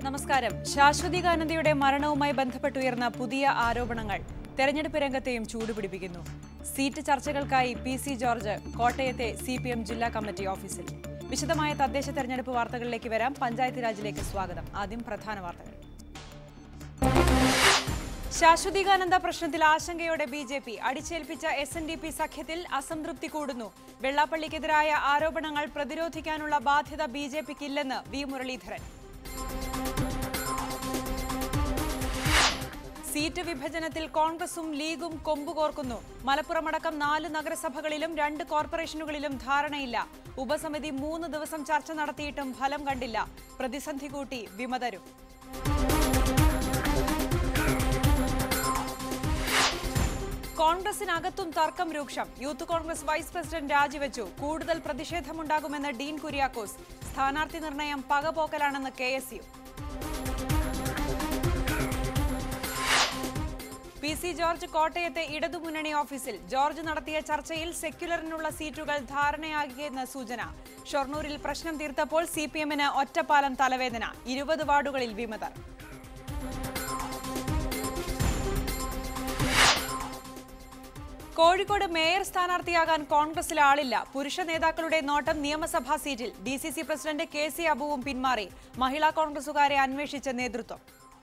നമസ്കാരം ശാശ്വതികാനന്ദയുടെ മരണവുമായി ബന്ധപ്പെട്ടുയർന്ന പുതിയ ആരോപണങ്ങൾ തെരഞ്ഞെടുപ്പ് രംഗത്തെയും ചൂടുപിടിപ്പിക്കുന്നു സീറ്റ് ചർച്ചകൾക്കായി പി സി ജോർജ് കോട്ടയത്തെ സി പി എം ജില്ലാ കമ്മിറ്റി ഓഫീസിൽ വിശദമായ തദ്ദേശ തെരഞ്ഞെടുപ്പ് വാർത്തകളിലേക്ക് വരാം പഞ്ചായത്ത് രാജിലേക്ക് സ്വാഗതം ആദ്യം പ്രധാന വാർത്തകൾ ശാശ്വതികാനന്ദ പ്രശ്നത്തിൽ ആശങ്കയോടെ ബി ജെ പി അടിച്ചേൽപ്പിച്ച എസ് എൻ ഡി പി സഖ്യത്തിൽ അസംതൃപ്തി കൂടുന്നു വെള്ളാപ്പള്ളിക്കെതിരായ ആരോപണങ്ങൾ പ്രതിരോധിക്കാനുള്ള ബാധ്യത ബി ജെ പിക്കില്ലെന്ന് വി മുരളീധരൻ സീറ്റ് വിഭജനത്തിൽ കോൺഗ്രസും ലീഗും കൊമ്പുകോർക്കുന്നു മലപ്പുറമടക്കം നാല് നഗരസഭകളിലും രണ്ട് കോർപ്പറേഷനുകളിലും ധാരണയില്ല ഉപസമിതി മൂന്ന് ദിവസം ചർച്ച നടത്തിയിട്ടും ഫലം കണ്ടില്ല പ്രതിസന്ധി കൂട്ടി വിമതരും കോൺഗ്രസിനകത്തും തർക്കം രൂക്ഷം യൂത്ത് കോൺഗ്രസ് വൈസ് പ്രസിഡന്റ് രാജിവെച്ചു കൂടുതൽ പ്രതിഷേധമുണ്ടാകുമെന്ന് ഡീൻ കുര്യാക്കോസ് സ്ഥാനാർത്ഥി നിർണയം പകപോക്കലാണെന്ന് K S U P C George കോട്ടയത്തെ ഇടതുമുന്നണി ഓഫീസിൽ ജോർജ് നടത്തിയ ചർച്ചയിൽ സെക്യുലറിനുള്ള സീറ്റുകൾ ധാരണയാകിയെന്ന് സൂചന ഷൊർണൂരിൽ പ്രശ്നം തീർത്തപ്പോൾ സി പി എമ്മിന് ഒറ്റപ്പാലം തലവേദന ഇരുപത് വാർഡുകളിൽ വിമതർ കോഴിക്കോട് മേയർ സ്ഥാനാർത്ഥിയാകാൻ കോൺഗ്രസിൽ ആളില്ല പുരുഷ നേതാക്കളുടെ നോട്ടം നിയമസഭാ സീറ്റിൽ D C C president K C അബുവും പിന്മാറി മഹിളാ കോൺഗ്രസുകാരെ അന്വേഷിച്ച നേതൃത്വം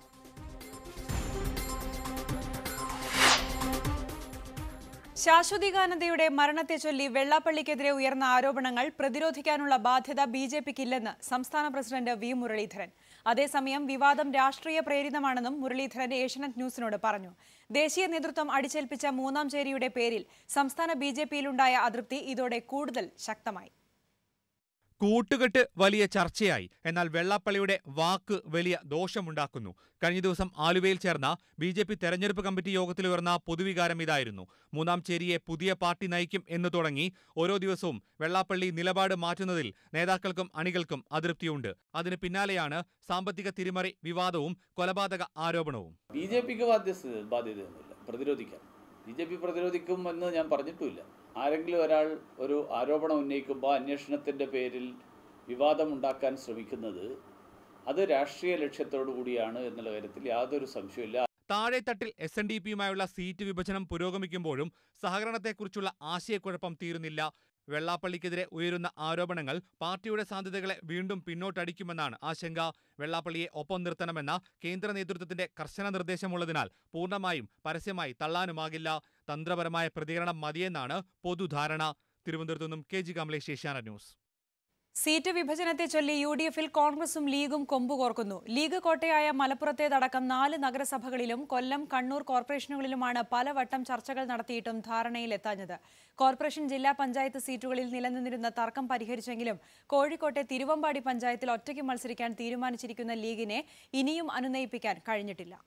ശാശ്വതികാനന്ദയുടെ മരണത്തെ ചൊല്ലി വെള്ളാപ്പള്ളിക്കെതിരെ ഉയർന്ന ആരോപണങ്ങൾ പ്രതിരോധിക്കാനുള്ള ബാധ്യത ബി ജെ പിക്കില്ലെന്ന് സംസ്ഥാന പ്രസിഡന്റ് വി മുരളീധരൻ അതേസമയം വിവാദം രാഷ്ട്രീയ പ്രേരിതമാണെന്നും മുരളീധരൻ ഏഷ്യനെറ്റ് ന്യൂസിനോട് പറഞ്ഞു ദേശീയ നേതൃത്വം അടിച്ചേൽപ്പിച്ച മൂന്നാം ചേരിയുടെ പേരിൽ സംസ്ഥാന ബി ജെ പിയിലുണ്ടായ അതൃപ്തി ഇതോടെ കൂടുതൽ ശക്തമായി കൂട്ടുകെട്ട് വലിയ ചർച്ചയായി എന്നാൽ വെള്ളാപ്പള്ളിയുടെ വാക്ക് വലിയ ദോഷമുണ്ടാക്കുന്നു കഴിഞ്ഞ ദിവസം ആലുവയിൽ ചേർന്ന ബി ജെ പി തെരഞ്ഞെടുപ്പ് കമ്മിറ്റി യോഗത്തിൽ ഉയർന്ന പൊതുവികാരം ഇതായിരുന്നു മൂന്നാം ചേരിയെ പുതിയ പാർട്ടി നയിക്കും എന്ന് തുടങ്ങി ഓരോ ദിവസവും വെള്ളാപ്പള്ളി നിലപാട് മാറ്റുന്നതിൽ നേതാക്കൾക്കും അണികൾക്കും അതൃപ്തിയുണ്ട് അതിന് പിന്നാലെയാണ് സാമ്പത്തിക തിരിമറി വിവാദവും കൊലപാതക ആരോപണവും ബി ജെ പിക്ക് ബാധ്യത ബാധ്യതയൊന്നുമില്ല പ്രതിരോധിക്കാൻ ബി ജെ പി പ്രതിരോധിക്കും എന്ന് ഞാൻ പറഞ്ഞിട്ടുമില്ല ആരെങ്കിലും ഒരാൾ ഒരു ആരോപണം ഉന്നയിക്കുമ്പോൾ അന്വേഷണത്തിൻ്റെ പേരിൽ വിവാദമുണ്ടാക്കാൻ ശ്രമിക്കുന്നത് അത് രാഷ്ട്രീയ ലക്ഷ്യത്തോടു കൂടിയാണ് എന്നുള്ള കാര്യത്തിൽ യാതൊരു സംശയമില്ല താഴെത്തട്ടിൽ എസ് എൻ ഡി പിയുമായുള്ള സീറ്റ് വിഭജനം പുരോഗമിക്കുമ്പോഴും സഹകരണത്തെക്കുറിച്ചുള്ള ആശയക്കുഴപ്പം തീരുന്നില്ല വെള്ളാപ്പള്ളിക്കെതിരെ ഉയരുന്ന ആരോപണങ്ങൾ പാർട്ടിയുടെ സാധ്യതകളെ വീണ്ടും പിന്നോട്ടടിക്കുമെന്നാണ് ആശങ്ക വെള്ളാപ്പള്ളിയെ ഒപ്പം നിർത്തണമെന്ന കേന്ദ്ര നേതൃത്വത്തിന്റെ കർശന നിർദ്ദേശമുള്ളതിനാൽ പൂർണ്ണമായും പരസ്യമായി തള്ളാനുമാകില്ല തന്ത്രപരമായ പ്രതികരണം മതിയെന്നാണ് പൊതുധാരണ തിരുവനന്തപുരത്തു നിന്നും K G Kamalesh Asianet news seat വിഭജനത്തെ ചൊല്ലി യു ഡി എഫിൽ കോൺഗ്രസും ലീഗും കൊമ്പുകോർക്കുന്നു ലീഗ് കോട്ടയായ മലപ്പുറത്തേതടക്കം നാല് നഗരസഭകളിലും കൊല്ലം കണ്ണൂർ കോർപ്പറേഷനുകളിലുമാണ് പലവട്ടം ചർച്ചകൾ നടത്തിയിട്ടും ധാരണയിലെത്താഞ്ഞത് കോർപ്പറേഷൻ ജില്ലാ പഞ്ചായത്ത് സീറ്റുകളിൽ നിലനിന്നിരുന്ന തർക്കം പരിഹരിച്ചെങ്കിലും കോഴിക്കോട്ടെ തിരുവമ്പാടി പഞ്ചായത്തിൽ ഒറ്റയ്ക്ക് മത്സരിക്കാൻ തീരുമാനിച്ചിരിക്കുന്ന ലീഗിനെ ഇനിയും അനുനയിപ്പിക്കാൻ കഴിഞ്ഞിട്ടില്ല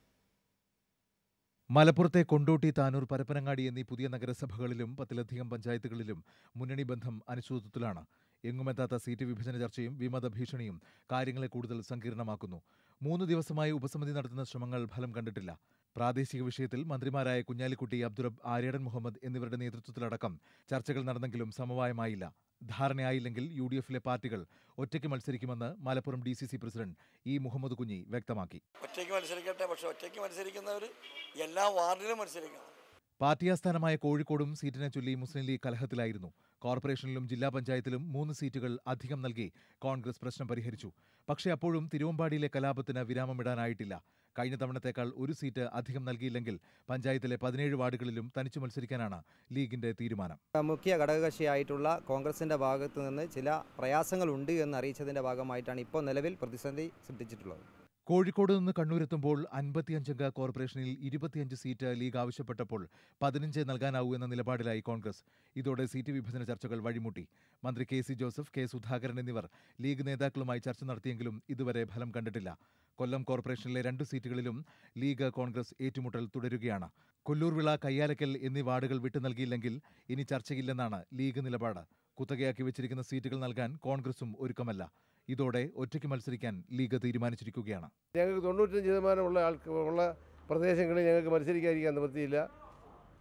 മലപ്പുറത്തെ കൊണ്ടോട്ടി താനൂർ പരപ്പനങ്ങാടി എന്നീ പുതിയ നഗരസഭകളിലും പത്തിലധികം പഞ്ചായത്തുകളിലും മുന്നണി ബന്ധം അനിശ്ചിതത്വത്തിലാണ് എങ്ങുമെത്താത്ത സീറ്റ് വിഭജന ചർച്ചയും വിമത ഭീഷണിയും കാര്യങ്ങളെ കൂടുതൽ സങ്കീർണമാക്കുന്നു മൂന്ന് ദിവസമായി ഉപസമിതി നടത്തുന്ന ശ്രമങ്ങൾ ഫലം കണ്ടിട്ടില്ല പ്രാദേശിക വിഷയത്തിൽ മന്ത്രിമാരായ കുഞ്ഞാലിക്കുട്ടി അബ്ദുറബ് ആര്യടൻ മുഹമ്മദ് എന്നിവരുടെ നേതൃത്വത്തിലടക്കം ചർച്ചകൾ നടന്നെങ്കിലും സമവായമായില്ല ധാരണയായില്ലെങ്കിൽ യു ഡി എഫിലെ പാർട്ടികൾ ഒറ്റയ്ക്ക് മത്സരിക്കുമെന്ന് Malappuram D C C president E Muhammad Kunhi വ്യക്തമാക്കി ഒറ്റയ്ക്ക് മത്സരിക്കട്ടെ പക്ഷെ ഒറ്റയ്ക്ക് മത്സരിക്കുന്നവർ എല്ലാ വാർഡിലും മത്സരിക്കണം പാർട്ടി ആസ്ഥാനമായ കോഴിക്കോടും സീറ്റിനെ ചൊല്ലി മുസ്ലിം ലീഗ് കലഹത്തിലായിരുന്നു കോർപ്പറേഷനിലും ജില്ലാ പഞ്ചായത്തിലും മൂന്ന് സീറ്റുകൾ അധികം നൽകി കോൺഗ്രസ് പ്രശ്നം പരിഹരിച്ചു പക്ഷേ അപ്പോഴും തിരുവമ്പാടിയിലെ കലാപത്തിന് വിരാമമിടാനായിട്ടില്ല കഴിഞ്ഞ തവണത്തേക്കാൾ ഒരു സീറ്റ് അധികം നൽകിയില്ലെങ്കിൽ പഞ്ചായത്തിലെ പതിനേഴ് വാർഡുകളിലും തനിച്ചു മത്സരിക്കാനാണ് ലീഗിന്റെ തീരുമാനം മുഖ്യ ഘടകകക്ഷിയായിട്ടുള്ള കോൺഗ്രസിന്റെ ഭാഗത്തു നിന്ന് ചില പ്രയാസങ്ങളുണ്ട് എന്ന് അറിയിച്ചതിന്റെ ഭാഗമായിട്ടാണ് ഇപ്പോൾ നിലവിൽ പ്രതിസന്ധി സൃഷ്ടിച്ചിട്ടുള്ളത് കോഴിക്കോട് നിന്ന് കണ്ണൂരെത്തുമ്പോൾ അൻപത്തിയഞ്ചംഗ കോർപ്പറേഷനിൽ ഇരുപത്തിയഞ്ച് സീറ്റ് ലീഗ് ആവശ്യപ്പെട്ടപ്പോൾ പതിനഞ്ച് നൽകാനാവൂ എന്ന നിലപാടിലായി കോൺഗ്രസ് ഇതോടെ സീറ്റ് വിഭജന ചർച്ചകൾ വഴിമുട്ടി മന്ത്രി K C Joseph K Sudhakaran എന്നിവർ ലീഗ് നേതാക്കളുമായി ചർച്ച നടത്തിയെങ്കിലും ഇതുവരെ ഫലം കണ്ടിട്ടില്ല കൊല്ലം കോർപ്പറേഷനിലെ രണ്ട് സീറ്റുകളിലും ലീഗ് കോൺഗ്രസ് ഏറ്റുമുട്ടൽ തുടരുകയാണ് കൊല്ലൂർവിള കയ്യാലക്കൽ എന്നീ വാർഡുകൾ വിട്ടു നൽകിയില്ലെങ്കിൽ ഇനി ചർച്ചയില്ലെന്നാണ് ലീഗ് നിലപാട് കുത്തകയാക്കി വെച്ചിരിക്കുന്ന സീറ്റുകൾ നൽകാൻ കോൺഗ്രസും ഒരുക്കമല്ല ഇതോടെ ഒറ്റയ്ക്ക് മത്സരിക്കാൻ ലീഗ് തീരുമാനിച്ചിരിക്കുകയാണ് ഞങ്ങൾക്ക് തൊണ്ണൂറ്റഞ്ച് ശതമാനമുള്ള ആൾക്ക് ഉള്ള പ്രദേശങ്ങളിൽ ഞങ്ങൾക്ക് മത്സരിക്കാതിരിക്കാൻ നിവൃത്തിയില്ല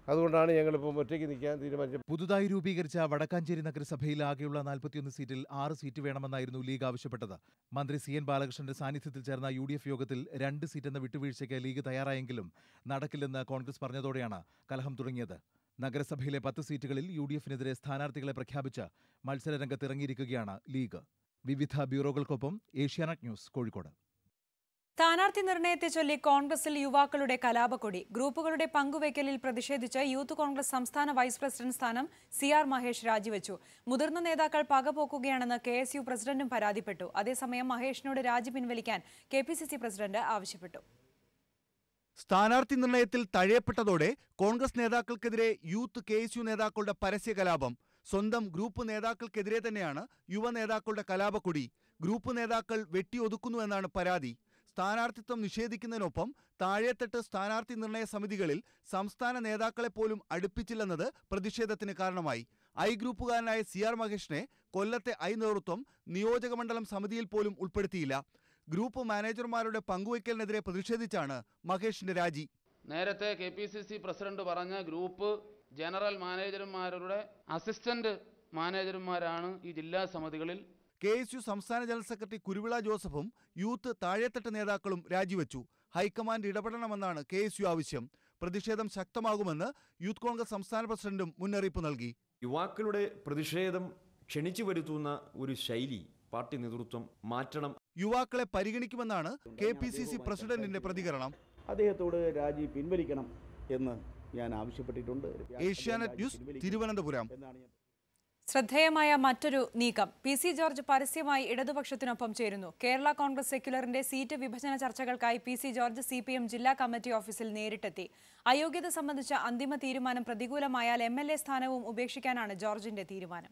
അതുകൊണ്ടാണ് ഞങ്ങളിപ്പോൾ ഒറ്റയ്ക്ക് നിൽക്കാൻ തീരുമാനിച്ചത് പുതുതായി രൂപീകരിച്ച വടക്കാഞ്ചേരി നഗരസഭയിൽ ആകെയുള്ള നാൽപ്പത്തിയൊന്ന് സീറ്റിൽ ആറ് സീറ്റ് വേണമെന്നായിരുന്നു ലീഗ് ആവശ്യപ്പെട്ടത് മന്ത്രി സി എൻ ബാലകൃഷ്ണന്റെ സാന്നിധ്യത്തിൽ ചേർന്ന യു ഡി എഫ് യോഗത്തിൽ രണ്ട് സീറ്റെന്ന വിട്ടുവീഴ്ചയ്ക്ക് ലീഗ് തയ്യാറായെങ്കിലും നടക്കില്ലെന്ന് കോൺഗ്രസ് പറഞ്ഞതോടെയാണ് കലഹം തുടങ്ങിയത് നഗരസഭയിലെ പത്ത് സീറ്റുകളിൽ യു ഡി എഫിനെതിരെ സ്ഥാനാർത്ഥികളെ പ്രഖ്യാപിച്ച് മത്സരരംഗത്തിറങ്ങിയിരിക്കുകയാണ് ലീഗ് വിവിധ ബ്യൂറോകൾക്കൊപ്പം ഏഷ്യാനെറ്റ് ന്യൂസ് കോഴിക്കോട് സ്ഥാനാർത്ഥി നിർണയത്തെ ചൊല്ലി കോൺഗ്രസിൽ യുവാക്കളുടെ കലാപക്കൊടി ഗ്രൂപ്പുകളുടെ പങ്കുവയ്ക്കലിൽ പ്രതിഷേധിച്ച് യൂത്ത് കോൺഗ്രസ് സംസ്ഥാന വൈസ് പ്രസിഡന്റ് സ്ഥാനം സി ആർ മഹേഷ് രാജിവെച്ചു മുതിർന്ന നേതാക്കൾ പകപോക്കുകയാണെന്ന് കെ എസ് യു പ്രസിഡന്റും പരാതിപ്പെട്ടു അതേസമയം മഹേഷിനോട് രാജി പിൻവലിക്കാൻ K P C C president ആവശ്യപ്പെട്ടു സ്ഥാനാർത്ഥി നിർണയത്തിൽ തഴയപ്പെട്ടതോടെ കോൺഗ്രസ് നേതാക്കൾക്കെതിരെ യൂത്ത് കെ എസ് യു നേതാക്കളുടെ പരസ്യ കലാപം സ്വന്തം ഗ്രൂപ്പ് നേതാക്കൾക്കെതിരെ തന്നെയാണ് യുവ നേതാക്കളുടെ കലാപക്കൊടി ഗ്രൂപ്പ് നേതാക്കൾ വെട്ടിയൊതുക്കുന്നുവെന്നാണ് പരാതി സ്ഥാനാർത്ഥിത്വം നിഷേധിക്കുന്നതിനൊപ്പം താഴെത്തട്ട് സ്ഥാനാർത്ഥി നിർണയ സമിതികളിൽ സംസ്ഥാന നേതാക്കളെ പോലും അടുപ്പിച്ചില്ലെന്നത് പ്രതിഷേധത്തിന് കാരണമായി ഐ ഗ്രൂപ്പുകാരനായ സി ആർ മഹേഷിനെ കൊല്ലത്തെ ഐ നേതൃത്വം നിയോജകമണ്ഡലം സമിതിയിൽ പോലും ഉൾപ്പെടുത്തിയില്ല ഗ്രൂപ്പ് മാനേജർമാരുടെ പങ്കുവയ്ക്കലിനെതിരെ പ്രതിഷേധിച്ചാണ് മഹേഷിന്റെ രാജി നേരത്തെ K P C C president പറഞ്ഞ ഗ്രൂപ്പ് ജനറൽ മാനേജർമാരുടെ അസിസ്റ്റന്റ് മാനേജർമാരാണ് ഈ ജില്ലാ സമിതികളിൽ കെ എസ് യു സംസ്ഥാന ജനറൽ സെക്രട്ടറി കുരുവിള ജോസഫും യൂത്ത് താഴെത്തട്ട് നേതാക്കളും രാജിവെച്ചു ഹൈക്കമാൻഡ് ഇടപെടണമെന്നാണ് കെ എസ് യു ആവശ്യം പ്രതിഷേധം ശക്തമാകുമെന്ന് യൂത്ത് കോൺഗ്രസ് സംസ്ഥാന പ്രസിഡന്റും മുന്നറിയിപ്പ് നൽകി യുവാക്കളുടെ പ്രതിഷേധം ക്ഷണിച്ചു വരുത്തുന്ന ഒരു ശൈലി പാർട്ടി നേതൃത്വം മാറ്റണം യുവാക്കളെ പരിഗണിക്കുമെന്നാണ് കെ പി സി സി പ്രസിഡന്റിന്റെ പ്രതികരണം അദ്ദേഹത്തോട് രാജി പിൻവലിക്കണം എന്ന് ഞാൻ ആവശ്യപ്പെട്ടിട്ടുണ്ട് ഏഷ്യാനെറ്റ് ന്യൂസ് തിരുവനന്തപുരം ശ്രദ്ധേയമായ മറ്റൊരു നീക്കം പി സി ജോർജ് പരസ്യമായി ഇടതുപക്ഷത്തിനൊപ്പം ചേരുന്നു കേരള കോൺഗ്രസ് സെക്യുലറിന്റെ സീറ്റ് വിഭജന ചർച്ചകൾക്കായി P C George C P M ജില്ലാ കമ്മിറ്റി ഓഫീസിൽ നേരിട്ടെത്തി അയോഗ്യത സംബന്ധിച്ച അന്തിമ തീരുമാനം പ്രതികൂലമായാൽ എം എൽ എ സ്ഥാനവും ഉപേക്ഷിക്കാനാണ് ജോർജിന്റെ തീരുമാനം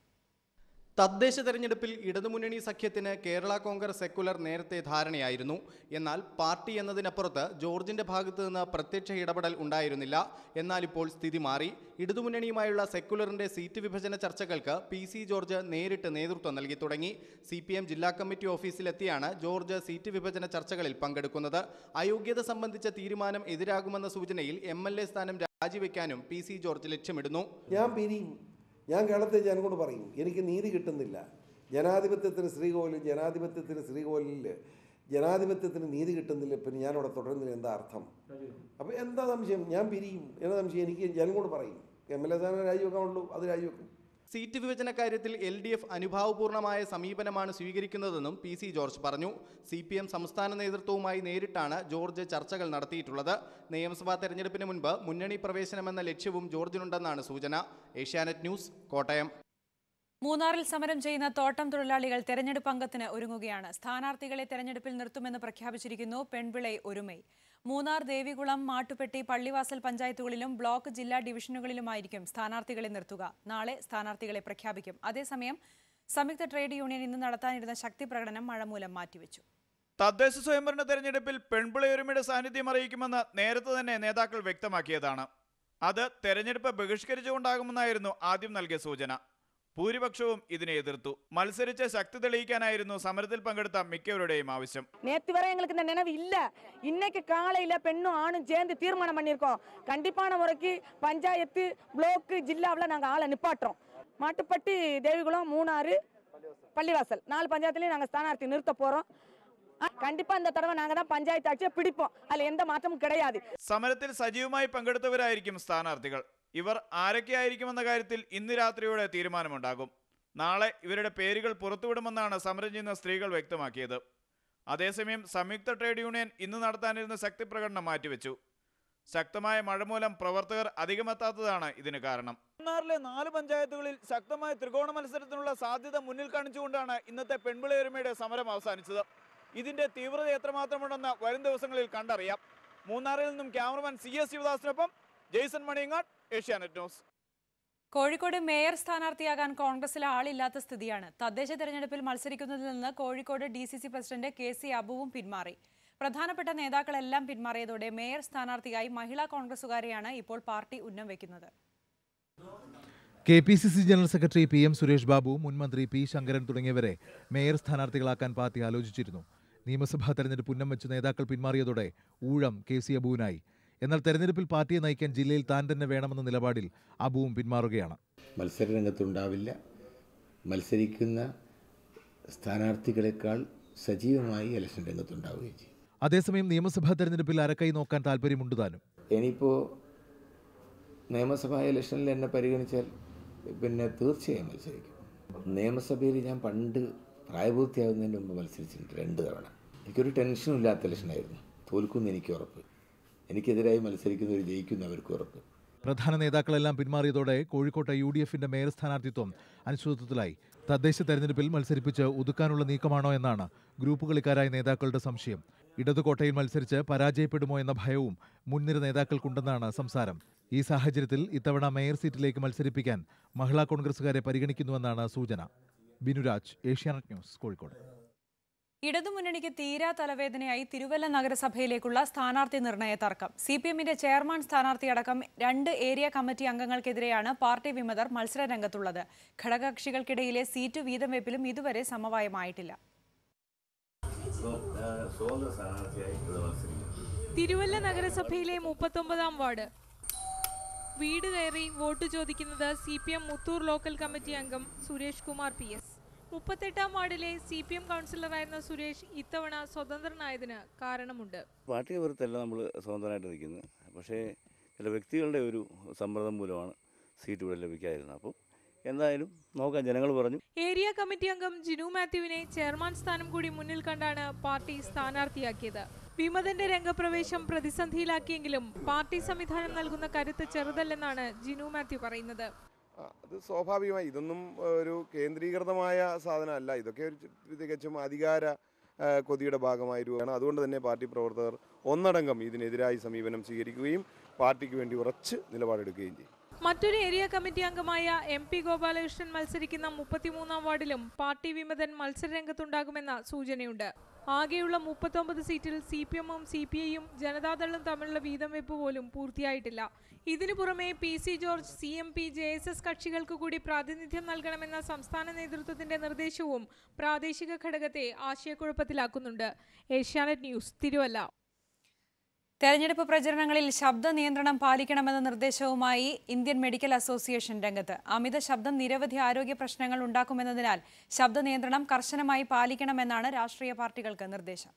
തദ്ദേശ തെരഞ്ഞെടുപ്പിൽ ഇടതുമുന്നണി സഖ്യത്തിന് കേരള കോൺഗ്രസ് സെക്കുലർ നേരത്തെ ധാരണയായിരുന്നു എന്നാൽ പാർട്ടി എന്നതിനപ്പുറത്ത് ജോർജിന്റെ ഭാഗത്തു നിന്ന് പ്രത്യക്ഷ ഇടപെടൽ ഉണ്ടായിരുന്നില്ല എന്നാൽ ഇപ്പോൾ സ്ഥിതി മാറി ഇടതുമുന്നണിയുമായുള്ള സെക്കുലറിന്റെ സീറ്റ് വിഭജന ചർച്ചകൾക്ക് പി സി ജോർജ് നേരിട്ട് നേതൃത്വം നൽകി തുടങ്ങി സി പി എം ജില്ലാ കമ്മിറ്റി ഓഫീസിലെത്തിയാണ് ജോർജ് സീറ്റ് വിഭജന ചർച്ചകളിൽ പങ്കെടുക്കുന്നത് അയോഗ്യത സംബന്ധിച്ച തീരുമാനം എതിരാകുമെന്ന സൂചനയിൽ എം എൽ എ സ്ഥാനം രാജിവെക്കാനും പി സി ജോർജ് ലക്ഷ്യമിടുന്നു ഞാൻ പിരിയും ഞാൻ കേരളത്തെ ജനങ്ങളോട് പറയും എനിക്ക് നീതി കിട്ടുന്നില്ല ജനാധിപത്യത്തിന് ശ്രീകോവിൽ ജനാധിപത്യത്തിന് ശ്രീകോവിലിൽ ജനാധിപത്യത്തിന് നീതി കിട്ടുന്നില്ല പിന്നെ ഞാനവിടെ തുടരുന്നില്ല എന്താ അർത്ഥം അപ്പോൾ എന്താ സംശയം ഞാൻ പിരിയും എന്താ സംശയം എനിക്ക് ജനങ്ങളോട് പറയും എം എൽ എ സ്ഥാനം രാജിവെക്കാനുള്ളൂ അത് രാജിവെക്കും സീറ്റ് വിഭജന കാര്യത്തിൽ എൽ ഡി എഫ് അനുഭാവപൂർണമായ സമീപനമാണ് സ്വീകരിക്കുന്നതെന്നും പി സി ജോർജ് പറഞ്ഞു സി പി എം സംസ്ഥാന നേതൃത്വവുമായി നേരിട്ടാണ് ജോർജ് ചർച്ചകൾ നടത്തിയിട്ടുള്ളത് നിയമസഭാ തെരഞ്ഞെടുപ്പിന് മുൻപ് മുന്നണി പ്രവേശനമെന്ന ലക്ഷ്യവും ജോർജിനുണ്ടെന്നാണ് സൂചന ഏഷ്യാനെറ്റ് ന്യൂസ് കോട്ടയം മൂന്നാറിൽ സമരം ചെയ്യുന്ന തോട്ടം തൊഴിലാളികൾ തെരഞ്ഞെടുപ്പ് അംഗത്തിന് ഒരുങ്ങുകയാണ് സ്ഥാനാർത്ഥികളെ തെരഞ്ഞെടുപ്പിൽ നിർത്തുമെന്ന് പ്രഖ്യാപിച്ചിരിക്കുന്നു പെൺപിളை ഒരുമൈ മൂന്നാർ ദേവികുളം മാട്ടുപ്പെട്ടി പള്ളിവാസൽ പഞ്ചായത്തുകളിലും ബ്ലോക്ക് ജില്ലാ ഡിവിഷനുകളിലുമായിരിക്കും സ്ഥാനാർത്ഥികളെ നിർത്തുക നാളെ സ്ഥാനാർത്ഥികളെ പ്രഖ്യാപിക്കും അതേസമയം സംയുക്ത ട്രേഡ് യൂണിയൻ ഇന്ന് നടത്താനിരുന്ന ശക്തി പ്രകടനം മഴ മൂലം മാറ്റിവെച്ചു തദ്ദേശ സ്വയംഭരണ തെരഞ്ഞെടുപ്പിൽ പെൺപിളയൊരുമയുടെ സാന്നിധ്യം അറിയിക്കുമെന്ന് നേരത്തെ തന്നെ നേതാക്കൾ വ്യക്തമാക്കിയതാണ് അത് തെരഞ്ഞെടുപ്പ് ബഹിഷ്കരിച്ചുകൊണ്ടാകുമെന്നായിരുന്നു ആദ്യം നൽകിയ സൂചന ഭൂരിപക്ഷവും ഇതിനെ എതിർത്തു മത്സരിച്ച് ശക്തി തെളിയിക്കാനായിരുന്നു സമരത്തിൽ പങ്കെടുത്ത മിക്കവരുടെയും ആവശ്യം நேத்து வரை எங்களுக்கு இந்த நினைவு இல்ல இன்னைக்கு காலையில பெண்ணும் ஆணும் சேர்ந்து தீர்மானம் பண்ணியிருக்கோம் கண்டிப்பான முறைக்கு பஞ்சாயத்து பிளாக்கு ஜில்லாவில் நாங்கள் ஆளை நிப்பாட்டுறோம் மாட்டுப்பட்டி தேவிகுளம் மூணாறு பள்ளிவாசல் நாலு பஞ்சாயத்துலையும் நாங்கள் ஸ்தானார்த்தி நிறுத்த போகிறோம் கண்டிப்பாக இந்த தடவை நாங்கள் தான் பஞ்சாயத்து ஆட்சியை பிடிப்போம் அதில் எந்த மாற்றமும் கிடையாது സമരത്തിൽ സജീവമായി പങ്കെടുത്തവരായിരിക്കും സ്ഥാനാർത്ഥികൾ ഇവർ ആരൊക്കെയായിരിക്കുമെന്ന കാര്യത്തിൽ ഇന്ന് രാത്രിയോടെ തീരുമാനമുണ്ടാകും നാളെ ഇവരുടെ പേരുകൾ പുറത്തുവിടുമെന്നാണ് സമരം ചെയ്യുന്ന സ്ത്രീകൾ വ്യക്തമാക്കിയത് അതേസമയം സംയുക്ത ട്രേഡ് യൂണിയൻ ഇന്ന് നടത്താനിരുന്ന ശക്തി പ്രകടനം മാറ്റിവെച്ചു ശക്തമായ മഴ മൂലം പ്രവർത്തകർ അധികമെത്താത്തതാണ് ഇതിന് കാരണം മൂന്നാറിലെ നാല് പഞ്ചായത്തുകളിൽ ശക്തമായ ത്രികോണ മത്സരത്തിനുള്ള സാധ്യത മുന്നിൽ കാണിച്ചുകൊണ്ടാണ് ഇന്നത്തെ പെൺപിളയൊരുമയുടെ സമരം അവസാനിച്ചത് ഇതിന്റെ തീവ്രത എത്രമാത്രമുണ്ടെന്ന് വരും ദിവസങ്ങളിൽ കണ്ടറിയാം മൂന്നാറിൽ നിന്നും ക്യാമറമാൻ സി എസ് ശിവദാസിനൊപ്പം ജെയ്സൺ മണിയങ്ങാട് ഏഷ്യാനെറ്റ് ന്യൂസ് കോഴിക്കോട് മേയർ സ്ഥാനാർത്ഥിയാകാൻ കോൺഗ്രസിൽ ആളില്ലാത്ത സ്ഥിതിയാണ് തദ്ദേശ തെരഞ്ഞെടുപ്പിൽ മത്സരിക്കുന്നതിൽ നിന്ന് Kozhikode D C C president K C അബുവും പിന്മാറി പ്രധാനപ്പെട്ട നേതാക്കളെല്ലാം പിന്മാറിയതോടെ മേയർ സ്ഥാനാർത്ഥിയായി മഹിളാ കോൺഗ്രസുകാരെയാണ് ഇപ്പോൾ പാർട്ടി ഉന്നം വയ്ക്കുന്നത് K P C C general secretary P M Suresh Babu മുൻ മന്ത്രി പി ശങ്കരൻ തുടങ്ങിയവരെ മേയർ സ്ഥാനാർത്ഥികളാക്കാൻ പാർട്ടി ആലോചിച്ചിരുന്നു നിയമസഭാ തെരഞ്ഞെടുപ്പ് ഉന്നം വെച്ച് നേതാക്കൾ പിന്മാറിയതോടെ ഊഴം കെ സി അബുവിനായി എന്നാൽ തെരഞ്ഞെടുപ്പിൽ പാർട്ടിയെ നയിക്കാൻ ജില്ലയിൽ താൻ തന്നെ വേണമെന്ന നിലപാടിൽ അബുവും പിന്മാറുകയാണ് മത്സരരംഗത്തുണ്ടാവില്ല മത്സരിക്കുന്ന സ്ഥാനാർത്ഥികളെക്കാൾ സജീവമായി ഇലക്ഷൻ രംഗത്തുണ്ടാവുകയും ചെയ്യും അതേസമയം നിയമസഭാ തെരഞ്ഞെടുപ്പിൽ അരക്കൈ നോക്കാൻ താല്പര്യമുണ്ട് താനും ഇനിയിപ്പോൾ നിയമസഭാ ഇലക്ഷനിൽ എന്നെ പരിഗണിച്ചാൽ പിന്നെ തീർച്ചയായും മത്സരിക്കും നിയമസഭയിൽ ഞാൻ പണ്ട് പ്രായപൂർത്തിയാകുന്നതിന് മുമ്പ് മത്സരിച്ചിട്ടുണ്ട് രണ്ട് തവണ എനിക്കൊരു ടെൻഷനും ഇല്ലാത്ത ഇലക്ഷനായിരുന്നു തോൽക്കുമെന്ന് എനിക്ക് ഉറപ്പ് എനിക്കെതിരായി മത്സരിക്കുന്നവർ ജയിക്കുന്ന അവർക്ക് ഉറപ്പ് പ്രധാന നേതാക്കളെല്ലാം പിന്മാറിയതോടെ കോഴിക്കോട്ടെ യു ഡി എഫിന്റെ മേയർ സ്ഥാനാർത്ഥിത്വം അനിശ്ചിതത്വത്തിലായി തദ്ദേശ തെരഞ്ഞെടുപ്പിൽ മത്സരിപ്പിച്ച് ഒതുക്കാനുള്ള നീക്കമാണോ എന്നാണ് ഗ്രൂപ്പ് കളിക്കാരായ നേതാക്കളുടെ സംശയം ഇടതുകോട്ടയിൽ മത്സരിച്ച് പരാജയപ്പെടുമോ എന്ന ഭയവും മുൻനിര നേതാക്കൾക്കുണ്ടെന്നാണ് സംസാരം ഈ സാഹചര്യത്തിൽ ഇത്തവണ മേയർ സീറ്റിലേക്ക് മത്സരിപ്പിക്കാൻ മഹിളാ കോൺഗ്രസുകാരെ പരിഗണിക്കുന്നുവെന്നാണ് സൂചന ബിനുരാജ് ഏഷ്യാനെറ്റ് ന്യൂസ് കോഴിക്കോട് ഇടതുമുന്നണിക്ക് തീരാ തലവേദനയായി തിരുവല്ല നഗരസഭയിലേക്കുള്ള സ്ഥാനാർത്ഥി നിർണയ തർക്കം സി പി എമ്മിന്റെ ചെയർമാൻ സ്ഥാനാർത്ഥിയടക്കം രണ്ട് ഏരിയ കമ്മിറ്റി അംഗങ്ങൾക്കെതിരെയാണ് പാർട്ടി വിമതർ മത്സരരംഗത്തുള്ളത് ഘടകകക്ഷികൾക്കിടയിലെ സീറ്റ് വീതം വെപ്പിലും ഇതുവരെ സമവായമായിട്ടില്ല തിരുവല്ല നഗരസഭയിലെ മുപ്പത്തൊമ്പതാം വാർഡ് വീട് കയറി വോട്ട് ചോദിക്കുന്നത് C P M Muthoor local committee അംഗം സുരേഷ് കുമാർ പി എസ് മുപ്പത്തെട്ടാം വാർഡിലെ സി പി എം കൗൺസിലറായിരുന്ന സുരേഷ് ഇത്തവണ സ്വതന്ത്രനായതിന് കാരണമുണ്ട് പാർട്ടിയെ വെറുത്തല്ല നമ്മൾ സ്വതന്ത്രമായിട്ട് നിൽക്കുന്നത് പക്ഷേ ചില വ്യക്തികളുടെ ഒരു സമ്മർദ്ദം മൂലമാണ് സീറ്റ് ഇവിടെ ലഭിക്കാതിരുന്നത് അപ്പം എന്തായാലും നോക്കാം ജനങ്ങൾ പറഞ്ഞു ഏരിയ കമ്മിറ്റി അംഗം ജിനു മാത്യുവിനെ ചെയർമാൻ സ്ഥാനം കൂടി മുന്നിൽ കണ്ടാണ് പാർട്ടി സ്ഥാനാർത്ഥിയാക്കിയത് വിമതന്റെ രംഗപ്രവേശം പ്രതിസന്ധിയിലാക്കിയെങ്കിലും പാർട്ടി സംവിധാനം നൽകുന്ന കരുത്ത് ചെറുതല്ലെന്നാണ് ജിനു മാത്യു പറയുന്നത് അത് സ്വാഭാവികമായി ഇതൊന്നും ഒരു കേന്ദ്രീകൃതമായ സാധനമല്ല ഇതൊക്കെ ഒരു തികച്ചും അധികാര ആ, കൊതിയുടെ ഭാഗമായി രൂപമാണ് അതുകൊണ്ട് തന്നെ പാർട്ടി പ്രവർത്തകർ ഒന്നടങ്കം ഇതിനെതിരായി സമീപനം സ്വീകരിക്കുകയും പാർട്ടിക്ക് വേണ്ടി ഉറച്ച് നിലപാടെടുക്കുകയും ചെയ്യും മറ്റൊരു ഏരിയ കമ്മിറ്റി അംഗമായ എം പി ഗോപാലകൃഷ്ണൻ മത്സരിക്കുന്ന മുപ്പത്തിമൂന്നാം വാർഡിലും പാർട്ടി വിമതൻ മത്സരരംഗത്തുണ്ടാകുമെന്ന സൂചനയുണ്ട് ആകെയുള്ള മുപ്പത്തൊമ്പത് സീറ്റിൽ സി പി എമ്മും സി പി ഐയും ജനതാദളും തമ്മിലുള്ള വീതം വെപ്പ് പോലും പൂർത്തിയായിട്ടില്ല ഇതിനു പുറമെ P C George C M P J S S കക്ഷികൾക്ക് കൂടി പ്രാതിനിധ്യം നൽകണമെന്ന സംസ്ഥാന നേതൃത്വത്തിന്റെ നിർദ്ദേശവും പ്രാദേശിക ഘടകത്തെ ആശയക്കുഴപ്പത്തിലാക്കുന്നുണ്ട് ഏഷ്യാനെറ്റ് ന്യൂസ് തിരുവല്ല തെരഞ്ഞെടുപ്പ് പ്രചരണങ്ങളിൽ ശബ്ദ നിയന്ത്രണം പാലിക്കണമെന്ന നിർദ്ദേശവുമായി ഇന്ത്യൻ മെഡിക്കൽ അസോസിയേഷൻ രംഗത്ത് അമിത ശബ്ദം നിരവധി ആരോഗ്യ പ്രശ്നങ്ങൾ ഉണ്ടാക്കുമെന്നതിനാൽ ശബ്ദ നിയന്ത്രണം കർശനമായി പാലിക്കണമെന്നാണ് രാഷ്ട്രീയ പാർട്ടികൾക്ക് നിർദ്ദേശം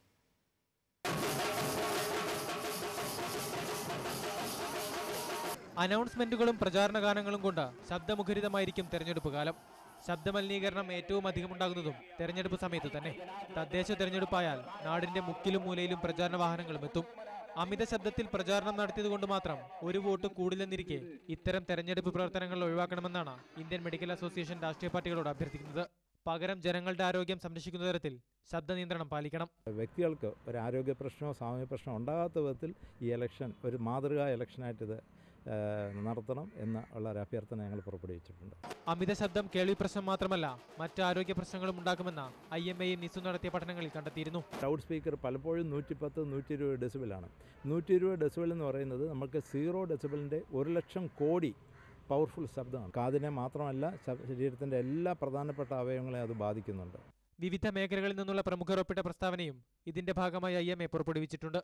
അനൗൺസ്മെന്റുകളും പ്രചാരണ ഗാനങ്ങളും കൊണ്ട് ശബ്ദമുഖരിതമായിരിക്കും തെരഞ്ഞെടുപ്പ് കാലം ശബ്ദമലിനീകരണം ഏറ്റവും അധികം ഉണ്ടാകുന്നതും തെരഞ്ഞെടുപ്പ് സമയത്ത് തന്നെ തദ്ദേശ തെരഞ്ഞെടുപ്പായാൽ നാടിന്റെ മുക്കിലും മൂലയിലും പ്രചാരണ വാഹനങ്ങളും എത്തും അമിത ശബ്ദത്തിൽ പ്രചാരണം നടത്തിയതുകൊണ്ട് മാത്രം ഒരു വോട്ട് കൂടില്ലെന്നിരിക്കെ ഇത്തരം തെരഞ്ഞെടുപ്പ് പ്രവർത്തനങ്ങൾ ഒഴിവാക്കണമെന്നാണ് ഇന്ത്യൻ മെഡിക്കൽ അസോസിയേഷൻ രാഷ്ട്രീയ പാർട്ടികളോട് അഭ്യർത്ഥിക്കുന്നത് പകരം ജനങ്ങളുടെ ആരോഗ്യം സംരക്ഷിക്കുന്ന തരത്തിൽ ശബ്ദ നിയന്ത്രണം പാലിക്കണം വ്യക്തികൾക്ക് ഒരു ആരോഗ്യ പ്രശ്നമോ സാമൂഹ്യ പ്രശ്നമോ ഉണ്ടാകാത്ത വിധത്തിൽ ഈ ഇലക്ഷൻ ഒരു മാതൃകാ ഇലക്ഷനായിട്ട് ഇത് ഏഹ്, നടത്തണം എന്ന ഉള്ള ഒരു അഭ്യർത്ഥന ഞങ്ങൾ പുറപ്പെടുവിച്ചിട്ടുണ്ട് അമിത ശബ്ദം കേൾവി പ്രശ്നം മാത്രമല്ല മറ്റ് ആരോഗ്യ പ്രശ്നങ്ങളും ഉണ്ടാക്കുമെന്ന ഐ എം എയും നിസു നടത്തിയ പഠനങ്ങളിൽ കണ്ടെത്തിയിരുന്നു ലൗഡ് സ്പീക്കർ പലപ്പോഴും നൂറ്റിപ്പത്ത് നൂറ്റി ഇരുപത് ഡെസിബിളാണ് നൂറ്റി ഇരുപത് ഡെസിബിൾ എന്ന് പറയുന്നത് നമുക്ക് സീറോ ഡെസിബിളിൻ്റെ ഒരു ലക്ഷം കോടി പവർഫുൾ ശബ്ദമാണ് കാതിനെ മാത്രമല്ല ശ- ശരീരത്തിൻ്റെ എല്ലാ പ്രധാനപ്പെട്ട അവയവങ്ങളെയും അത് ബാധിക്കുന്നുണ്ട് വിവിധ മേഖലകളിൽ നിന്നുള്ള പ്രമുഖർ ഒപ്പിട്ട പ്രസ്താവനയും ഇതിന്റെ ഭാഗമായി ഐ എം എ പുറപ്പെടുവിച്ചിട്ടുണ്ട്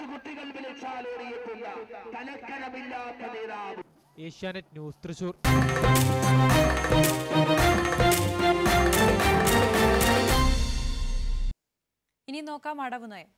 ഏഷ്യാനെറ്റ് ന്യൂസ് തൃശൂർ ഇനി നോക്കാം അടവ് നയം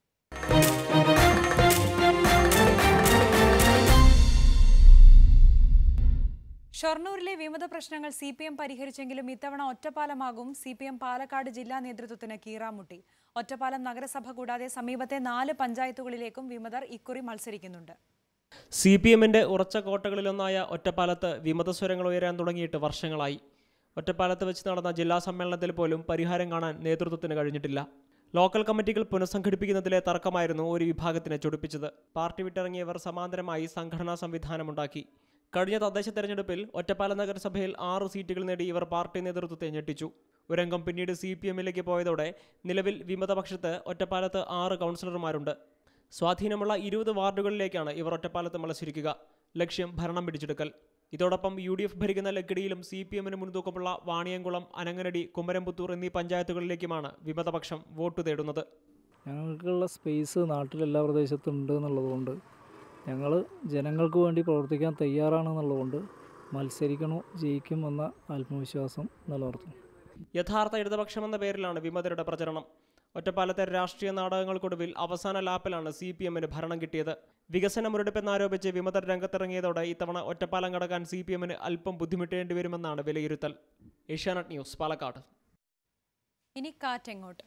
ഷൊർണൂരിലെ വിമത പ്രശ്നങ്ങൾ സി പി എം പരിഹരിച്ചെങ്കിലും ഇത്തവണ ഒറ്റപ്പാലമാകും സി പി എം പാലക്കാട് ജില്ലാ നേതൃത്വത്തിന് കീറാമുട്ടി ഒറ്റപ്പാലം നഗരസഭ കൂടാതെ സമീപത്തെ നാല് പഞ്ചായത്തുകളിലേക്കും വിമതർ ഇക്കുറി മത്സരിക്കുന്നുണ്ട് സി പി എമ്മിൻ്റെ ഉറച്ച കോട്ടകളിലൊന്നായ ഒറ്റപ്പാലത്ത് വിമതസ്വരങ്ങൾ ഉയരാൻ തുടങ്ങിയിട്ട് വർഷങ്ങളായി ഒറ്റപ്പാലത്ത് വെച്ച് നടന്ന ജില്ലാ സമ്മേളനത്തിൽ പോലും പരിഹാരം കാണാൻ നേതൃത്വത്തിന് കഴിഞ്ഞിട്ടില്ല ലോക്കൽ കമ്മിറ്റികൾ പുനഃസംഘടിപ്പിക്കുന്നതിലെ തർക്കമായിരുന്നു ഒരു വിഭാഗത്തിനെ ചൊടിപ്പിച്ചത് പാർട്ടി വിട്ടിറങ്ങിയവർ സമാന്തരമായി സംഘടനാ സംവിധാനമുണ്ടാക്കി കഴിഞ്ഞ തദ്ദേശ തെരഞ്ഞെടുപ്പിൽ ഒറ്റപ്പാലം നഗരസഭയിൽ ആറ് സീറ്റുകൾ നേടി ഇവർ പാർട്ടി നേതൃത്വത്തെ ഞെട്ടിച്ചു ഒരംഗം പിന്നീട് സി പി എമ്മിലേക്ക് പോയതോടെ നിലവിൽ വിമതപക്ഷത്ത് ഒറ്റപ്പാലത്ത് ആറ് കൗൺസിലർമാരുണ്ട് സ്വാധീനമുള്ള ഇരുപത് വാർഡുകളിലേക്കാണ് ഇവർ ഒറ്റപ്പാലത്ത് മത്സരിക്കുക ലക്ഷ്യം ഭരണം പിടിച്ചെടുക്കൽ ഇതോടൊപ്പം യു ഡി എഫ് ഭരിക്കുന്ന ലക്കിടിയിലും സി പി എമ്മിന് മുൻതൂക്കമുള്ള വാണിയംകുളം അനങ്ങനടി കുമരംപുത്തൂർ എന്നീ പഞ്ചായത്തുകളിലേക്കുമാണ് വിമതപക്ഷം വോട്ട് തേടുന്നത് ഞങ്ങൾക്കുള്ള സ്പേസ് നാട്ടിലെല്ലാ പ്രദേശത്തും ഉണ്ട് എന്നുള്ളതുകൊണ്ട് ഞങ്ങൾ ജനങ്ങൾക്ക് വേണ്ടി പ്രവർത്തിക്കാൻ തയ്യാറാണെന്നുള്ളതുകൊണ്ട് മത്സരിക്കണോ ജയിക്കും എന്ന ആത്മവിശ്വാസം നിലനിർത്തും യഥാർത്ഥ ഇടതുപക്ഷമെന്ന പേരിലാണ് വിമതരുടെ പ്രചരണം ഒറ്റപ്പാലത്തെ രാഷ്ട്രീയ നാടകങ്ങൾക്കൊടുവിൽ അവസാന ലാപ്പിലാണ് സി പി എമ്മിന് ഭരണം കിട്ടിയത് വികസന മുരടിപ്പെന്നാരോപിച്ച് വിമതർ രംഗത്തിറങ്ങിയതോടെ ഇത്തവണ ഒറ്റപ്പാലം കടക്കാൻ സി പി എമ്മിന് അല്പം ബുദ്ധിമുട്ടേണ്ടി വരുമെന്നാണ് വിലയിരുത്തൽ ഏഷ്യാനെറ്റ് ന്യൂസ് പാലക്കാട് ഇനി കാറ്റെങ്ങോട്ട്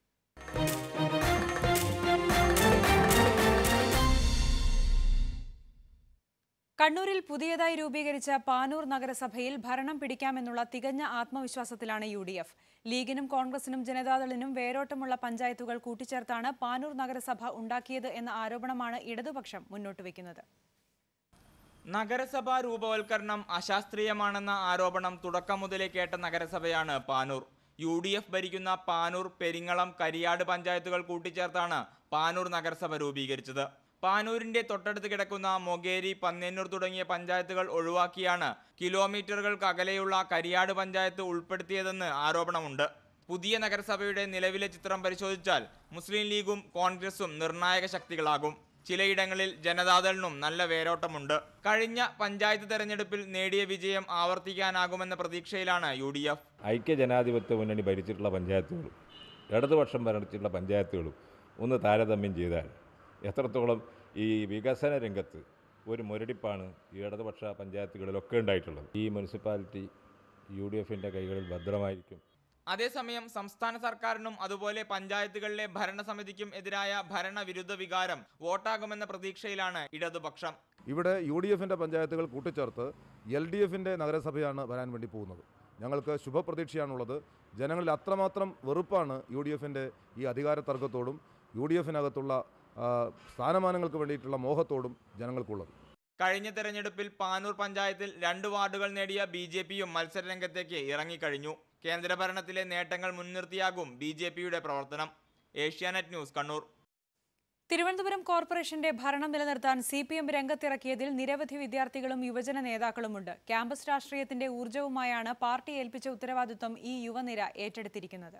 കണ്ണൂരിൽ പുതിയതായി രൂപീകരിച്ച പാനൂർ നഗരസഭയിൽ ഭരണം പിടിക്കാമെന്നുള്ള തികഞ്ഞ ആത്മവിശ്വാസത്തിലാണ് യു ഡി എഫ് ലീഗിനും കോൺഗ്രസിനും ജനതാദളിനും വേരോട്ടമുള്ള പഞ്ചായത്തുകൾ കൂട്ടിച്ചേർത്താണ് പാനൂർ നഗരസഭ ഉണ്ടാക്കിയത് എന്ന ആരോപണമാണ് ഇടതുപക്ഷം മുന്നോട്ട് വയ്ക്കുന്നത് നഗരസഭാ രൂപവൽക്കരണം അശാസ്ത്രീയമാണെന്ന ആരോപണം തുടക്കം മുതലേ കേട്ട നഗരസഭയാണ് പാനൂർ യു ഡി എഫ് ഭരിക്കുന്ന പാനൂർ പെരിങ്ങളം കരിയാട് പഞ്ചായത്തുകൾ കൂട്ടിച്ചേർത്താണ് പാനൂർ നഗരസഭ രൂപീകരിച്ചത് പാനൂരിന്റെ തൊട്ടടുത്ത് കിടക്കുന്ന മൊകേരി പന്നേന്നൂർ തുടങ്ങിയ പഞ്ചായത്തുകൾ ഒഴിവാക്കിയാണ് കിലോമീറ്ററുകൾക്ക് അകലെയുള്ള കരിയാട് പഞ്ചായത്ത് ഉൾപ്പെടുത്തിയതെന്ന് ആരോപണമുണ്ട് പുതിയ നഗരസഭയുടെ നിലവിലെ ചിത്രം പരിശോധിച്ചാൽ മുസ്ലിം ലീഗും കോൺഗ്രസും നിർണായക ശക്തികളാകും ചിലയിടങ്ങളിൽ ജനതാദളിനും നല്ല വേരോട്ടമുണ്ട് കഴിഞ്ഞ പഞ്ചായത്ത് തെരഞ്ഞെടുപ്പിൽ നേടിയ വിജയം ആവർത്തിക്കാനാകുമെന്ന പ്രതീക്ഷയിലാണ് യു ഡി എഫ് ഐക്യ ജനാധിപത്യ മുന്നണി ഭരിച്ചിട്ടുള്ള പഞ്ചായത്തുകളും ഇടതുപക്ഷം ഭരിച്ചിട്ടുള്ള പഞ്ചായത്തുകളും ഒന്ന് താരതമ്യം ചെയ്താൽ എത്രത്തോളം ഈ വികസന രംഗത്ത് ഒരു മുരടിപ്പാണ് ഈ ഇടതുപക്ഷ പഞ്ചായത്തുകളിലൊക്കെ ഉണ്ടായിട്ടുള്ളത് ഈ മുനിസിപ്പാലിറ്റി യു ഡി എഫിൻ്റെ കൈകളിൽ ഭദ്രമായിരിക്കും അതേസമയം സംസ്ഥാന സർക്കാരിനും അതുപോലെ പഞ്ചായത്തുകളിലെ ഭരണസമിതിക്കും എതിരായ ഭരണവിരുദ്ധ വികാരം വോട്ടാകുമെന്ന പ്രതീക്ഷയിലാണ് ഇടതുപക്ഷം ഇവിടെ യു ഡി എഫിൻ്റെ പഞ്ചായത്തുകൾ കൂട്ടിച്ചേർത്ത് എൽ ഡി എഫിൻ്റെ നഗരസഭയാണ് വരാൻ വേണ്ടി പോകുന്നത് ഞങ്ങൾക്ക് ശുഭപ്രതീക്ഷയാണുള്ളത് ജനങ്ങളിൽ അത്രമാത്രം വെറുപ്പാണ് യു ഡി എഫിൻ്റെ ഈ അധികാര തർക്കത്തോടും യു ഡി എഫിനകത്തുള്ള ആ, സ്ഥാനമാനങ്ങൾക്ക് വേണ്ടിയിട്ടുള്ള മോഹത്തോടും ജനങ്ങൾക്കുള്ളത് കഴിഞ്ഞ തെരഞ്ഞെടുപ്പിൽ പാനൂർ പഞ്ചായത്തിൽ രണ്ട് വാർഡുകൾ നേടിയ ബി ജെ പിയും മത്സരരംഗത്തേക്ക് ഇറങ്ങിക്കഴിഞ്ഞു കേന്ദ്രഭരണത്തിലെ നേട്ടങ്ങൾ മുൻനിർത്തിയാകും ബി ജെ പിയുടെ പ്രവർത്തനം ഏഷ്യാനെറ്റ് ന്യൂസ് കണ്ണൂർ തിരുവനന്തപുരം കോർപ്പറേഷന്റെ ഭരണം നിലനിർത്താൻ സി പി എം രംഗത്തിറക്കിയതിൽ നിരവധി വിദ്യാർത്ഥികളും യുവജന നേതാക്കളുമുണ്ട് ക്യാമ്പസ് രാഷ്ട്രീയത്തിന്റെ ഊർജവുമായാണ് പാർട്ടി ഏൽപ്പിച്ച ഉത്തരവാദിത്വം ഈ യുവനിര ഏറ്റെടുത്തിരിക്കുന്നത്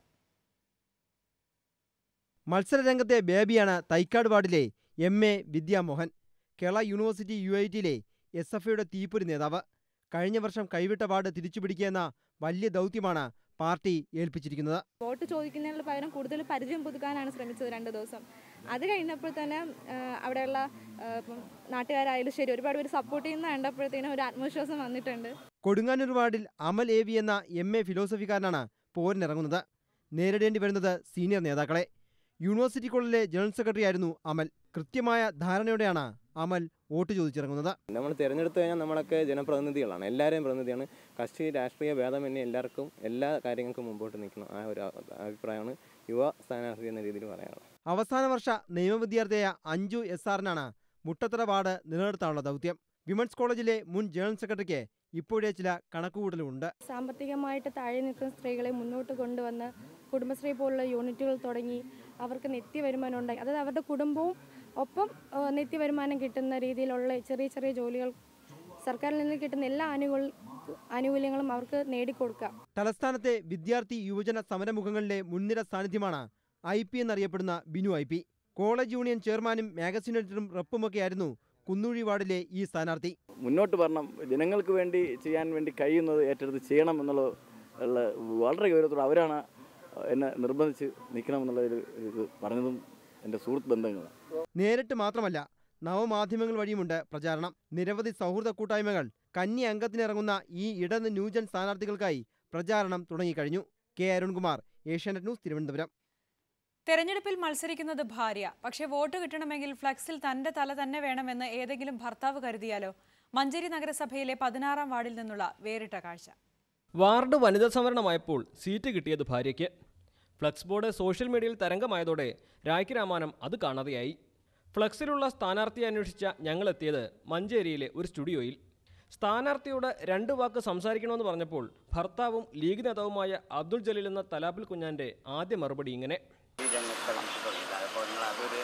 മത്സരരംഗത്തെ ബേബിയാണ് തൈക്കാട് വാർഡിലെ M A Vidyamohan Kerala university U I ടിയിലെ എസ് എഫ് ഐയുടെ തീപ്പൊരി നേതാവ് കഴിഞ്ഞ വർഷം കൈവിട്ട വാർഡ് തിരിച്ചുപിടിക്കുക എന്ന വലിയ ദൗത്യമാണ് പാർട്ടി ഏൽപ്പിച്ചിരിക്കുന്നത് വോട്ട് ചോദിക്കുന്നതിന് പകരം കൂടുതൽ പരിചയം പുതുക്കാനാണ് ശ്രമിച്ചത് രണ്ട് ദിവസം അത് കഴിഞ്ഞപ്പോൾ തന്നെ ആ, അവിടെയുള്ള ആ, ഇപ്പം നാട്ടുകാരായാലും ശരി ഒരുപാട് പേര് സപ്പോർട്ട് ചെയ്യുന്ന കണ്ടപ്പോഴത്തേനും ഒരു ആത്മവിശ്വാസം വന്നിട്ടുണ്ട് കൊടുങ്ങാനൂർ വാർഡിൽ അമൽ എ വി എന്ന എം എ ഫിലോസഫിക്കാരനാണ് പോരിനിറങ്ങുന്നത് നേരിടേണ്ടി വരുന്നത് സീനിയർ നേതാക്കളെ യൂണിവേഴ്സിറ്റി കോളേജിലെ ജനറൽ സെക്രട്ടറി ആയിരുന്നു അമൽ കൃത്യമായ ധാരണയോടെയാണ് അമൽ വോട്ട് ചോദിച്ചിറങ്ങുന്നത് നമ്മൾ തിരഞ്ഞെടുത്ത് കഴിഞ്ഞാൽ നമ്മളൊക്കെ ജനപ്രതിനിധികളാണ് എല്ലാവരെയും പ്രതിനിധിയാണ് കക്ഷി രാഷ്ട്രീയ ഭേദമന്യേ എല്ലാവർക്കും എല്ലാ കാര്യങ്ങൾക്കും മുമ്പോട്ട് നിൽക്കണം ആ ഒരു അ- അഭിപ്രായമാണ് യുവ സ്ഥാനാർത്ഥി എന്ന രീതിയിൽ പറയാനുള്ളത് അവസാന വർഷ നിയമവിദ്യാർത്ഥിയായ അഞ്ജു എസ് ആറിനാണ് മുട്ടത്തറ വാർഡ് നിലനിർത്താനുള്ള ദൗത്യം വിമൻസ് കോളേജിലെ മുൻ ജനറൽ സെക്രട്ടറിക്ക് ഇപ്പോഴേ ചില കണക്കുകൂട്ടലുണ്ട് സാമ്പത്തികമായിട്ട് താഴെ നിൽക്കുന്ന സ്ത്രീകളെ മുന്നോട്ട് കൊണ്ടുവന്ന് കുടുംബശ്രീ പോലുള്ള യൂണിറ്റുകൾ തുടങ്ങി അവർക്ക് നിത്യ വരുമാനം ഉണ്ടായി അതായത് അവരുടെ കുടുംബവും ഒപ്പം ആ, നിത്യ വരുമാനം കിട്ടുന്ന രീതിയിലുള്ള ചെറിയ ചെറിയ ജോലികൾ സർക്കാരിൽ നിന്ന് കിട്ടുന്ന എല്ലാ ആനുകൂല ആനുകൂല്യങ്ങളും അവർക്ക് നേടിക്കൊടുക്കുക തലസ്ഥാനത്തെ വിദ്യാർത്ഥി യുവജന സമരമുഖങ്ങളിലെ മുൻനിര സാന്നിധ്യമാണ് ഐ പി എന്നറിയപ്പെടുന്ന Binu I P college union ചെയർമാനും മാഗസിൻ എഡിറ്ററും റെപ്പുമൊക്കെയായിരുന്നു കുന്നൂഴി വാർഡിലെ ഈ സ്ഥാനാർത്ഥി മുന്നോട്ട് വരണം ജനങ്ങൾക്ക് വേണ്ടി ചെയ്യാൻ വേണ്ടി കഴിയുന്നത് ഏറ്റെടുത്ത് ചെയ്യണം എന്നുള്ള ഉള്ള വളരെ ഗൗരവത്തോടെ അവരാണ് എന്നെ നിർബന്ധിച്ച് നിൽക്കണം എന്നുള്ള ഒരു ഇത് പറഞ്ഞതും എൻ്റെ സുഹൃത്ത് ബന്ധങ്ങളാണ് നേരിട്ട് മാത്രമല്ല നവമാധ്യമങ്ങൾ വഴിയുമുണ്ട് പ്രചാരണം നിരവധി സൗഹൃദ കൂട്ടായ്മകൾ കന്നി അംഗത്തിനിറങ്ങുന്ന ഈ ഇടത് ന്യൂജൻ സ്ഥാനാർത്ഥികൾക്കായി പ്രചാരണം തുടങ്ങിക്കഴിഞ്ഞു കെ അരുൺകുമാർ ഏഷ്യാനെറ്റ് ന്യൂസ് തിരുവനന്തപുരം തെരഞ്ഞെടുപ്പിൽ മത്സരിക്കുന്നത് ഭാര്യ പക്ഷേ വോട്ട് കിട്ടണമെങ്കിൽ ഫ്ലക്സിൽ തന്റെ തല തന്നെ വേണമെന്ന് ഏതെങ്കിലും ഭർത്താവ് കരുതിയാലോ മഞ്ചേരി നഗരസഭയിലെ പതിനാറാം വാർഡിൽ നിന്നുള്ള വേറിട്ട കാഴ്ച വാർഡ് വനിതാ സംവരണമായപ്പോൾ സീറ്റ് കിട്ടിയത് ഭാര്യയ്ക്ക് ഫ്ലക്സ് ബോർഡ് സോഷ്യൽ മീഡിയയിൽ തരംഗമായതോടെ രായ്ക്ക് രാമാനം അത് കാണാതെയായി ഫ്ലക്സിലുള്ള സ്ഥാനാർത്ഥിയെ അന്വേഷിച്ച ഞങ്ങളെത്തിയത് മഞ്ചേരിയിലെ ഒരു സ്റ്റുഡിയോയിൽ സ്ഥാനാർത്ഥിയോട് രണ്ട് വാക്ക് സംസാരിക്കണമെന്ന് പറഞ്ഞപ്പോൾ ഭർത്താവും ലീഗ് നേതാവുമായ അബ്ദുൾ ജലീൽ എന്ന തലാബിൽ കുഞ്ഞാന്റെ ആദ്യ മറുപടി ഇങ്ങനെ ഈ രംഗത്ത് നമുക്ക് തുടങ്ങിയത് അപ്പോൾ നിങ്ങൾ അതൊരു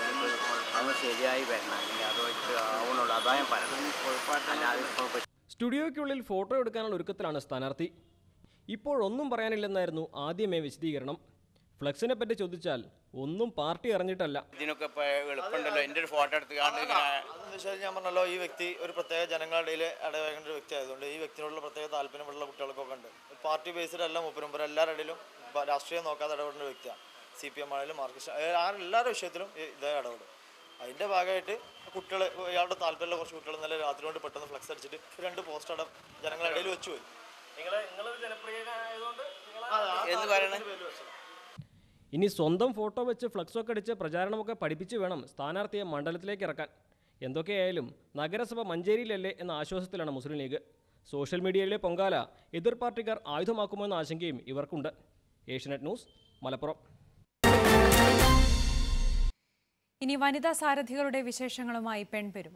അത് ശരിയായി വരണം അല്ലെങ്കിൽ അതുമായിട്ട് ആവണുള്ളൂ അതാ ഞാൻ പറയുന്നത് അല്ലാതെ ഇപ്പോൾ സ്റ്റുഡിയോയ്ക്കുള്ളിൽ ഫോട്ടോ എടുക്കാനുള്ള ഒരുക്കത്തിലാണ് സ്ഥാനാർത്ഥി ഇപ്പോഴൊന്നും പറയാനില്ലെന്നായിരുന്നു ആദ്യമേ വിശദീകരണം ഫ്ലക്സിനെ പറ്റി ചോദിച്ചാൽ ഒന്നും പാർട്ടി അറിഞ്ഞിട്ടല്ല ഇതിനൊക്കെ ഇപ്പോൾ എളുപ്പമുണ്ടല്ലോ എൻ്റെ ഒരു ഫോട്ടോ എടുത്ത് കാണ്ട് ഇങ്ങനെ അതെന്ന് വെച്ചാൽ ഞാൻ പറഞ്ഞല്ലോ ഈ വ്യക്തി ഒരു പ്രത്യേക ജനങ്ങളുടെ ഇടയിൽ ഇടവേണ്ട ഒരു വ്യക്തി ആയതുകൊണ്ട് ഈ വ്യക്തിയോടുള്ള പ്രത്യേക താല്പര്യമുള്ള കുട്ടികൾക്കൊക്കെ ഉണ്ട് പാർട്ടി ബേസ്ഡ് അല്ല മുപ്പരും എല്ലാവരുടെ ഇടയിലും ബ- രാഷ്ട്രീയം നോക്കാതെ ഇടപെടുന്ന ഒരു വ്യക്തിയാണ് സി പി എം ആണെങ്കിലും മാർക്സിസ്റ്റ് ആ എല്ലാവരുടെ വിഷയത്തിലും ഈ- ഇതേ ഇടപെടും അതിൻ്റെ ഭാഗമായിട്ട് കുട്ടികൾ ഇയാളുടെ താല്പര്യമുള്ള കുറച്ച് കുട്ടികൾ ഇന്നലെ രാത്രി കൊണ്ട് പെട്ടെന്ന് ഫ്ലെക്സ് അടിച്ചിട്ട് ഒരു രണ്ട് പോസ്റ്റ് അവിടെ ജനങ്ങളുടെ ഇടയിൽ വെച്ചു പോയി എന്ന് പറയണേ ഇനി സ്വന്തം ഫോട്ടോ വെച്ച് ഫ്ലക്സൊക്കെ അടിച്ച് പ്രചാരണമൊക്കെ പഠിപ്പിച്ച് വേണം സ്ഥാനാർത്ഥിയെ മണ്ഡലത്തിലേക്ക് ഇറക്കാൻ എന്തൊക്കെയായാലും നഗരസഭ മഞ്ചേരിയിലല്ലേ എന്ന ആശ്വാസത്തിലാണ് മുസ്ലിം ലീഗ് സോഷ്യൽ മീഡിയയിലെ പൊങ്കാല എതിർ പാർട്ടിക്കാർ ആയുധമാക്കുമോ എന്ന ആശങ്കയും ഇവർക്കുണ്ട് ഏഷ്യനെറ്റ് ന്യൂസ് മലപ്പുറം ഇനി വനിതാ സാരഥികളുടെ വിശേഷങ്ങളുമായി പെൺപെരുമ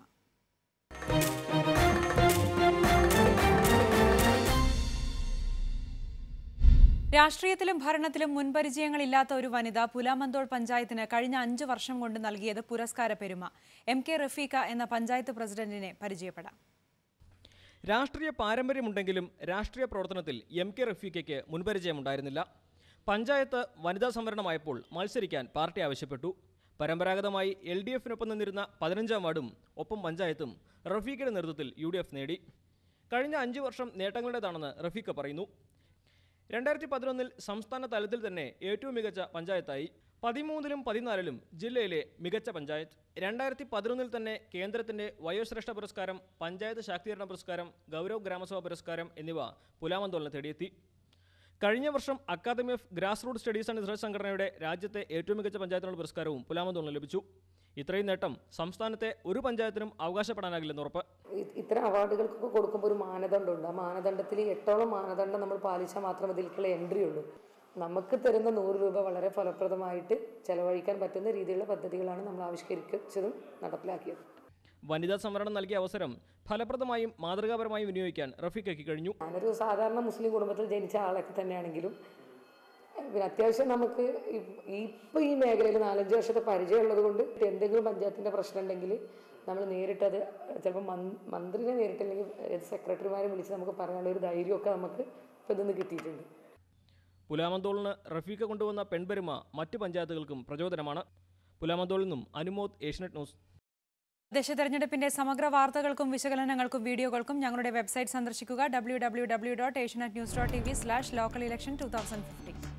രാഷ്ട്രീയത്തിലും ഭരണത്തിലും മുൻപരിചയങ്ങളില്ലാത്ത ഒരു വനിത പുലാമന്തോൾ പഞ്ചായത്തിന് കഴിഞ്ഞ അഞ്ച് വർഷം കൊണ്ട് നൽകിയത് പുരസ്കാര പെരുമ എം കെ റഫീഖ എന്ന പഞ്ചായത്ത് പ്രസിഡന്റിനെ പരിചയപ്പെടാം രാഷ്ട്രീയ പാരമ്പര്യമുണ്ടെങ്കിലും രാഷ്ട്രീയ പ്രവർത്തനത്തിൽ എം കെ റഫീഖയ്ക്ക് മുൻപരിചയമുണ്ടായിരുന്നില്ല പഞ്ചായത്ത് വനിതാ സംവരണമായപ്പോൾ മത്സരിക്കാൻ പാർട്ടി ആവശ്യപ്പെട്ടു പരമ്പരാഗതമായി എൽ ഡി എഫിനൊപ്പം നിന്നിരുന്ന പതിനഞ്ചാം വാർഡും ഒപ്പം പഞ്ചായത്തും റഫീഖയുടെ നേതൃത്വത്തിൽ യു ഡി എഫ് നേടി കഴിഞ്ഞ അഞ്ച് വർഷം നേട്ടങ്ങളുടേതാണെന്ന് റഫീഖ പറയുന്നു രണ്ടായിരത്തി പതിനൊന്നിൽ സംസ്ഥാന തലത്തിൽ തന്നെ ഏറ്റവും മികച്ച പഞ്ചായത്തായി പതിമൂന്നിലും പതിനാലിലും ജില്ലയിലെ മികച്ച പഞ്ചായത്ത് രണ്ടായിരത്തി പതിനൊന്നിൽ തന്നെ കേന്ദ്രത്തിന്റെ വയോശ്രേഷ്ഠ പുരസ്കാരം പഞ്ചായത്ത് ശാക്തീകരണ പുരസ്കാരം ഗൗരവ് ഗ്രാമസഭ പുരസ്കാരം എന്നിവ പുലാമന്തോളിനെ തേടിയെത്തി കഴിഞ്ഞ വർഷം academy of grass root studies and research സംഘടനയുടെ രാജ്യത്തെ ഏറ്റവും മികച്ച പഞ്ചായത്തിനുള്ള പുരസ്കാരവും പുലാമന്തോളിന് ലഭിച്ചു ഇത്രയും നേട്ടം സംസ്ഥാനത്തെ ഒരു പഞ്ചായത്തിനും അവകാശപ്പെടാനാകില്ലെന്ന് ഉറപ്പ് ഇ- ഇത്തരം അവാർഡുകൾക്കൊക്കെ കൊടുക്കുമ്പോൾ ഒരു മാനദണ്ഡമുണ്ട് ആ മാനദണ്ഡത്തിൽ എട്ടോളം മാനദണ്ഡം നമ്മൾ പാലിച്ചാൽ മാത്രമേ ഇതിലേക്കുള്ള എൻട്രി ഉള്ളൂ നമുക്ക് തരുന്ന നൂറ് രൂപ വളരെ ഫലപ്രദമായിട്ട് ചെലവഴിക്കാൻ പറ്റുന്ന രീതിയിലുള്ള പദ്ധതികളാണ് നമ്മൾ ആവിഷ്കരിച്ചതും നടപ്പിലാക്കിയത് വനിതാ സംവരണം നൽകിയ അവസരം ഫലപ്രദമായും മാതൃകാപരമായും വിനിയോഗിക്കാൻ റഫീഖയ്ക്ക് കഴിഞ്ഞു ഞാനൊരു സാധാരണ മുസ്ലിം കുടുംബത്തിൽ ജനിച്ച ആളൊക്കെ തന്നെയാണെങ്കിലും പിന്നെ അത്യാവശ്യം നമുക്ക് ഇപ്പോൾ ഈ മേഖലയിൽ നാലഞ്ച് വർഷത്തെ പരിചയമുള്ളത് കൊണ്ട് എന്തെങ്കിലും പഞ്ചായത്തിൻ്റെ പ്രശ്നം ഉണ്ടെങ്കിൽ നമ്മൾ നേരിട്ടത് ചിലപ്പോൾ മന്ത്രിനെ നേരിട്ടില്ലെങ്കിൽ സെക്രട്ടറിമാരെ വിളിച്ച് നമുക്ക് പറയാനുള്ള ഒരു ധൈര്യമൊക്കെ നമുക്ക് ഇപ്പോൾ ഇതൊന്ന് കിട്ടിയിട്ടുണ്ട് പുലാമന്തോളിന് റഫീഖ കൊണ്ടുവന്ന പെൺപെരുമ മറ്റ് പഞ്ചായത്തുകൾക്കും പ്രചോദനമാണ് പുലാമന്തോളിൽ നിന്നും അനുമോദ് ഏഷ്യനെറ്റ് ന്യൂസ് തദ്ദേശ തെരഞ്ഞെടുപ്പിന്റെ സമഗ്ര വാർത്തകൾക്കും വിശകലനങ്ങൾക്കും വീഡിയോകൾക്കും ഞങ്ങളുടെ വെബ്സൈറ്റ് സന്ദർശിക്കുക W W W dot Asianet news dot T V slash local election two thousand fifteen